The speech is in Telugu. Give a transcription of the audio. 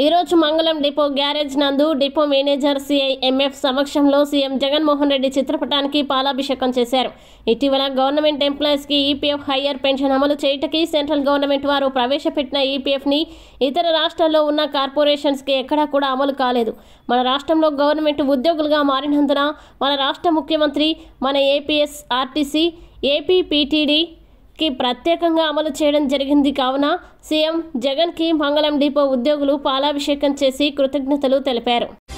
ఈరోజు మంగళం డిపో గ్యారేజ్ నందు డిపో మేనేజర్ సిఐ ఎంఎఫ్ సమక్షంలో సీఎం జగన్మోహన్ రెడ్డి చిత్రపటానికి పాలాభిషేకం చేశారు ఇటీవల గవర్నమెంట్ ఎంప్లాయీస్కి ఈపీఎఫ్ హయ్యర్ పెన్షన్ అమలు చేయటకి సెంట్రల్ గవర్నమెంట్ వారు ప్రవేశపెట్టిన ఈపీఎఫ్ని ఇతర రాష్ట్రాల్లో ఉన్న కార్పొరేషన్స్కి ఎక్కడా కూడా అమలు కాలేదు మన రాష్ట్రంలో గవర్నమెంట్ ఉద్యోగులుగా మారినందున మన రాష్ట్ర ముఖ్యమంత్రి మన ఏపీఎస్ ఆర్టీసీ ఏపీపీటీడీ కి ప్రత్యేకంగా అమలు చేయడం జరిగింది కావున సీఎం జగన్కి మంగళం డిపో ఉద్యోగులు పాలాభిషేకం చేసి కృతజ్ఞతలు తెలిపారు